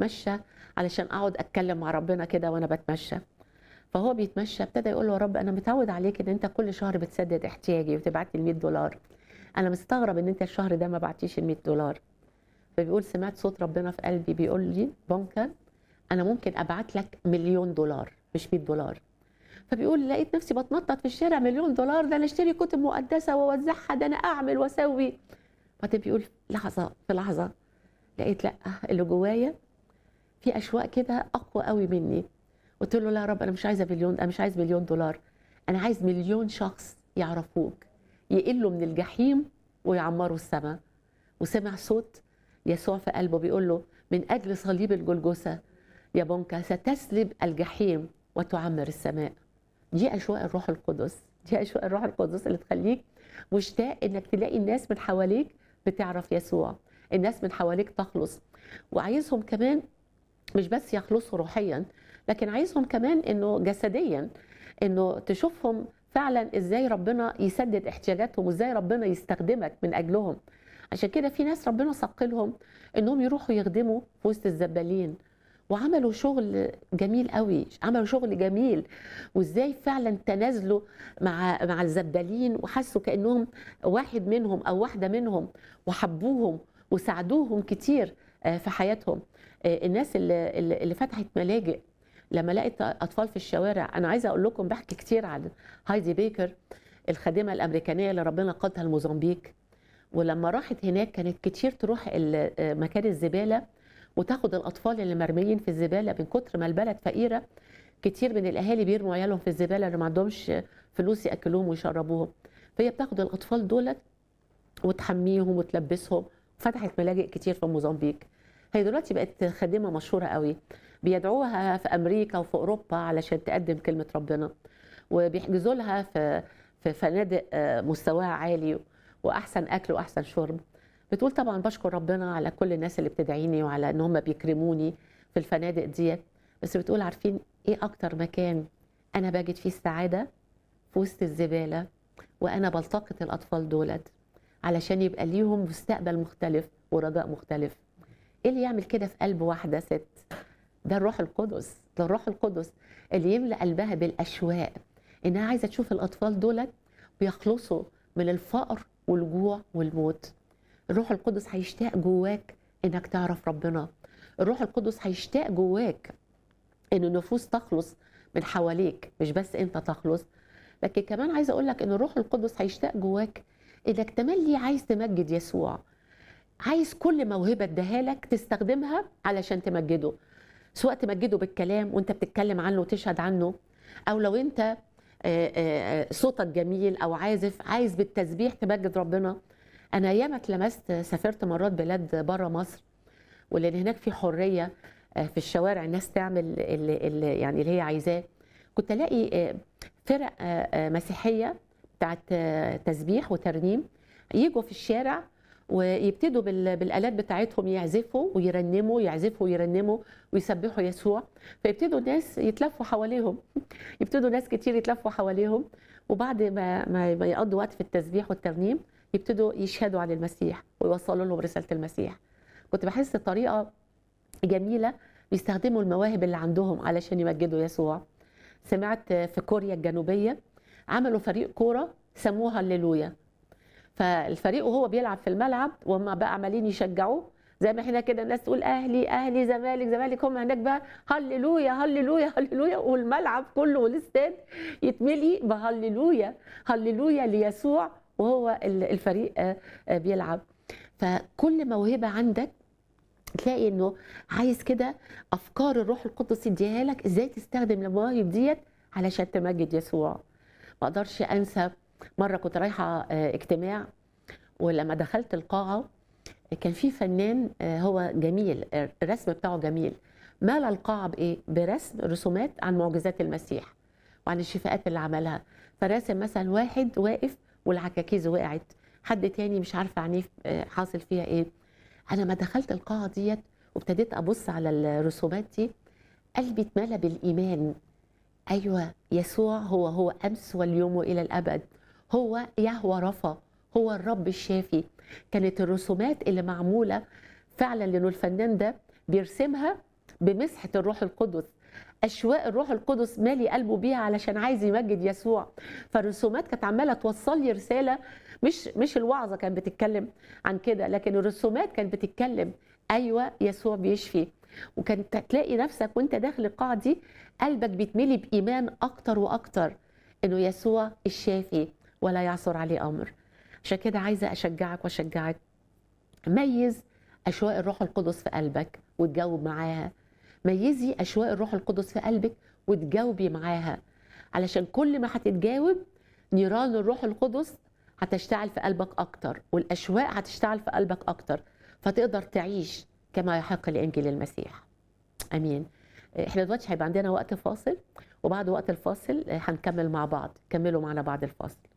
اتمشى علشان اقعد اتكلم مع ربنا كده وانا بتمشى فهو بيتمشى ابتدى يقول له يا رب انا متعود عليك ان انت كل شهر بتسدد احتياجي وتبعت لي ال 100 دولار انا مستغرب ان انت الشهر ده ما بعتيش ال 100 دولار فبيقول سمعت صوت ربنا في قلبي بيقول لي بونكا انا ممكن ابعت لك مليون دولار مش 100 دولار فبيقول لقيت نفسي بتنطط في الشارع مليون دولار ده انا اشتري كتب مقدسه واوزعها ده انا اعمل واسوي بعدين بيقول لحظه في لحظه لقيت لا اللي جوايا في اشواق كده اقوى قوي مني قلت له لا يا رب انا مش عايزه مليون انا مش عايز مليون دولار انا عايز مليون شخص يعرفوك يقلوا من الجحيم ويعمروا السماء وسمع صوت يسوع في قلبه بيقول له من اجل صليب الجلجثه يا بونكا ستسلب الجحيم وتعمر السماء دي اشواق الروح القدس دي اشواق الروح القدس اللي تخليك مشتاق انك تلاقي الناس من حواليك بتعرف يسوع الناس من حواليك تخلص وعايزهم كمان مش بس يخلصوا روحيا لكن عايزهم كمان انه جسديا انه تشوفهم فعلا ازاي ربنا يسدد احتياجاتهم وازاي ربنا يستخدمك من اجلهم عشان كده في ناس ربنا ثقلهم انهم يروحوا يخدموا في وسط الزبالين وعملوا شغل جميل قوي عملوا شغل جميل وازاي فعلا تنازلوا مع مع الزبالين وحسوا كانهم واحد منهم او واحده منهم وحبوهم وساعدوهم كتير في حياتهم الناس اللي, اللي فتحت ملاجئ لما لقيت اطفال في الشوارع انا عايزه اقول لكم بحكي كتير عن هايدي بيكر الخادمه الامريكانيه اللي ربنا قادها لموزمبيق ولما راحت هناك كانت كتير تروح مكان الزباله وتاخد الاطفال اللي مرميين في الزباله من كتر ما البلد فقيره كتير من الاهالي بيرموا عيالهم في الزباله اللي ما عندهمش فلوس ياكلوهم ويشربوهم فهي بتاخد الاطفال دولت وتحميهم وتلبسهم فتحت ملاجئ كتير في موزمبيق هي دلوقتي بقت خادمه مشهوره قوي بيدعوها في امريكا وفي اوروبا علشان تقدم كلمه ربنا وبيحجزوا لها في في فنادق مستواها عالي واحسن اكل واحسن شرب بتقول طبعا بشكر ربنا على كل الناس اللي بتدعيني وعلى ان هم بيكرموني في الفنادق ديت بس بتقول عارفين ايه اكتر مكان انا بجد فيه السعاده في وسط الزباله وانا بلتقط الاطفال دولت علشان يبقى ليهم مستقبل مختلف ورجاء مختلف ايه اللي يعمل كده في قلب واحده ست ده الروح القدس ده الروح القدس اللي يملأ قلبها بالاشواق انها عايزه تشوف الاطفال دولت بيخلصوا من الفقر والجوع والموت الروح القدس هيشتاق جواك انك تعرف ربنا الروح القدس هيشتاق جواك ان النفوس تخلص من حواليك مش بس انت تخلص لكن كمان عايزه اقول لك ان الروح القدس هيشتاق جواك انك تملي عايز تمجد يسوع عايز كل موهبه اداها لك تستخدمها علشان تمجده سواء تمجده بالكلام وانت بتتكلم عنه وتشهد عنه او لو انت صوتك جميل او عازف عايز بالتسبيح تمجد ربنا انا ياما اتلمست سافرت مرات بلاد بره مصر ولان هناك في حريه في الشوارع الناس تعمل اللي, اللي يعني اللي هي عايزاه كنت الاقي فرق مسيحيه بتاعت تسبيح وترنيم يجوا في الشارع ويبتدوا بالالات بتاعتهم يعزفوا ويرنموا يعزفوا ويرنموا ويسبحوا يسوع فيبتدوا الناس يتلفوا حواليهم يبتدوا ناس كتير يتلفوا حواليهم وبعد ما ما يقضوا وقت في التسبيح والترنيم يبتدوا يشهدوا عن المسيح ويوصلوا لهم رساله المسيح كنت بحس طريقه جميله بيستخدموا المواهب اللي عندهم علشان يمجدوا يسوع سمعت في كوريا الجنوبيه عملوا فريق كوره سموها هللويا فالفريق وهو بيلعب في الملعب وهم بقى عمالين يشجعوه زي ما احنا كده الناس تقول اهلي اهلي زمالك زمالك هم هناك بقى هللويا هللويا هللويا والملعب كله والاستاد يتملي بهللويا هللويا ليسوع وهو الفريق بيلعب فكل موهبه عندك تلاقي انه عايز كده افكار الروح القدس يديها لك ازاي تستخدم المواهب ديت علشان تمجد يسوع ما اقدرش انسى مره كنت رايحه اجتماع ولما دخلت القاعه كان في فنان هو جميل الرسم بتاعه جميل مال القاعه بايه برسم رسومات عن معجزات المسيح وعن الشفاءات اللي عملها فراسم مثلا واحد واقف والعكاكيز وقعت حد تاني مش عارفه عينيه حاصل فيها ايه انا ما دخلت القاعه ديت وابتديت ابص على الرسومات دي قلبي اتملى بالايمان ايوه يسوع هو هو امس واليوم والى الابد هو يهوى رفا هو الرب الشافي كانت الرسومات اللي معموله فعلا لانه الفنان ده بيرسمها بمسحه الروح القدس اشواق الروح القدس مالي قلبه بيها علشان عايز يمجد يسوع فالرسومات كانت عماله توصل لي رساله مش مش الوعظه كانت بتتكلم عن كده لكن الرسومات كانت بتتكلم ايوه يسوع بيشفي وكانت تلاقي نفسك وانت داخل القاعه دي قلبك بيتملي بايمان اكتر واكتر انه يسوع الشافي ولا يعثر عليه امر عشان كده عايزه اشجعك واشجعك ميز اشواق الروح القدس في قلبك وتجاوب معاها ميزي اشواق الروح القدس في قلبك وتجاوبي معاها علشان كل ما هتتجاوب نيران الروح القدس هتشتعل في قلبك اكتر والاشواق هتشتعل في قلبك اكتر فتقدر تعيش كما يحق لانجيل المسيح امين احنا دلوقتي هيبقى عندنا وقت فاصل وبعد وقت الفاصل هنكمل مع بعض كملوا معنا بعد الفاصل